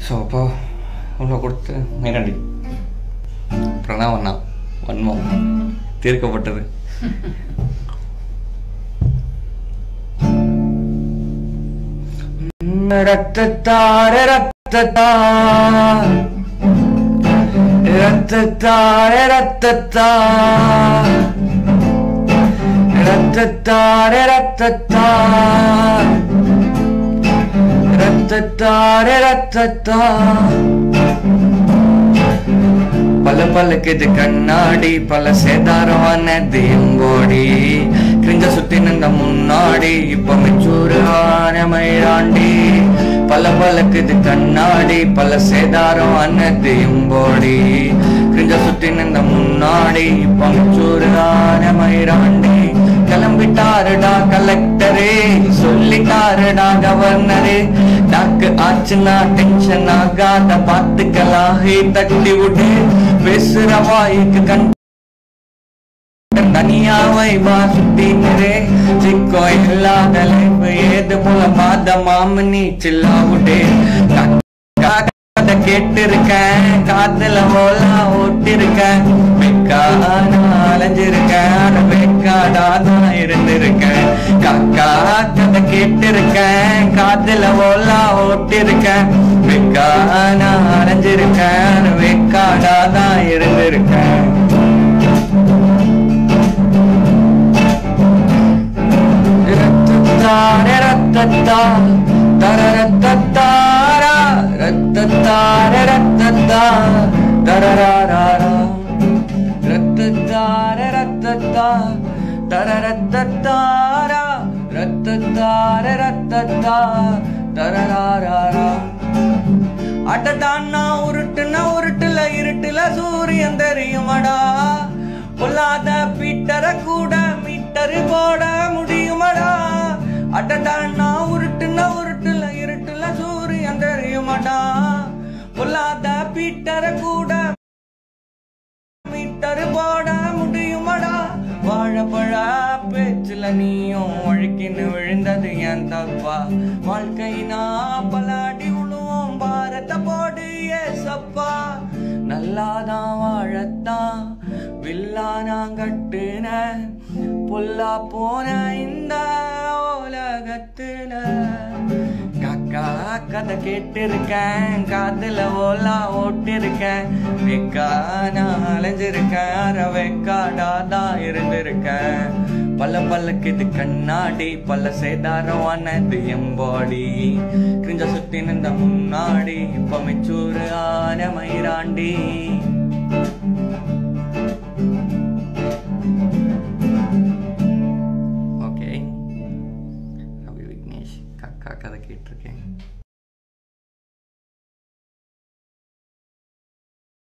so அப்போ இவ்வளோ கொடுத்து மீனாண்டி பிரணாவண்ணா வன்மம் தீர்க்கப்பட்டது ரத்தத்தார ரத்தத்தா ரத்தத்தார ரத்தத்தா ரத்தத்தார ரத்தத்தா ரத்தத்தார ரத்தத்தா பல பலக்குது கண்ணாடி பல சேதாரமான தேம்போடி கிரிஞ்ச சுத்தி நின்ற முன்னாடி இப்ப மெச்சூரு ஆனமைராண்டி பல பலக்குது கண்ணாடி பல சேதாரமான தேம்போடி கிரிஞ்ச சுத்தி நின்ற முன்னாடி இப்ப மெச்சூரு ஆனமைராண்டி கிளம்பிட்டாருடா கலெக்டரே சொல்லிட்டாருடா கவர்னரே டாக்கு ஆச்சுன்னா டென்ஷன் ஆகாத பார்த்துக்கலாம் ஹே தட்டி விட்டு பேசுற வாய்க்கு கண் தனியாவை வா சுத்தினரே சிக்கோ இல்லாத லைஃப் ஏது போல மாத மாமனி சில்லா விட்டே கதை கேட்டிருக்கேன் காத்துல ஓலா ஓட்டிருக்கேன் வெக்கானா அலைஞ்சிருக்கேன் வெக்காடா தான் இருந்திருக்கேன் காக்கா கதை கேட்டிருக்கேன் காத்துல ஓலா ஓட்டிருக்கேன் வெக்கானா அலைஞ்சிருக்கேன் வெக்காடா தான் இருந்திருக்கேன் ரத்தத்தார ரத்தத்தா தரரத்தத்தாரா ரத்தத்தார ரத்தத்தா தரராரா ரத்தத்தார ரத்தத்தா தரரத்தத்தாரா ரத்தத்தார ரத்தத்தா தரராரா அட்டதான்னா உருட்டுன உருட்டுல இருட்டுல சூரியன் தெரியுமடா பொல்லாத பீட்டர கூட மீட்டரு போட முடியுமடா அட்டதான்னா உருட்டுன உருட்டுல இருட்டுல சூரியன் தெரியுமடா பொல்லாத பீட்டர கூட மீட்டரு போட முடியுமடா வாழப்பழ பேச்சுல நீயும் ஒழுக்கின்னு விழுந்தது என் தப்பா வாழ்க்கைனா பலாடி உழுவோம் பாரத போடு ஏசப்பா நல்லாதான் வாழத்தான் வில்லா நான் கட்டுன புல்லா போன இந்த உலகத்துல காக்கா கதை கேட்டிருக்கேன் காதுல ஓலா ஓட்டிருக்கேன் வெக்கா நான் அலைஞ்சிருக்கேன் அரவேக்காடா தான் இருந்திருக்கேன் பல பல்லக்குது கண்ணாடி பல சேதாரமானது எம்பாடி கிரிஞ்ச சுத்தி நின்ற முன்னாடி இப்ப மெச்சூரு ஆன மயிராண்டி ஓகே ரவி விக்னேஷ் காக்கா கதை கேட்டிருக்கேன்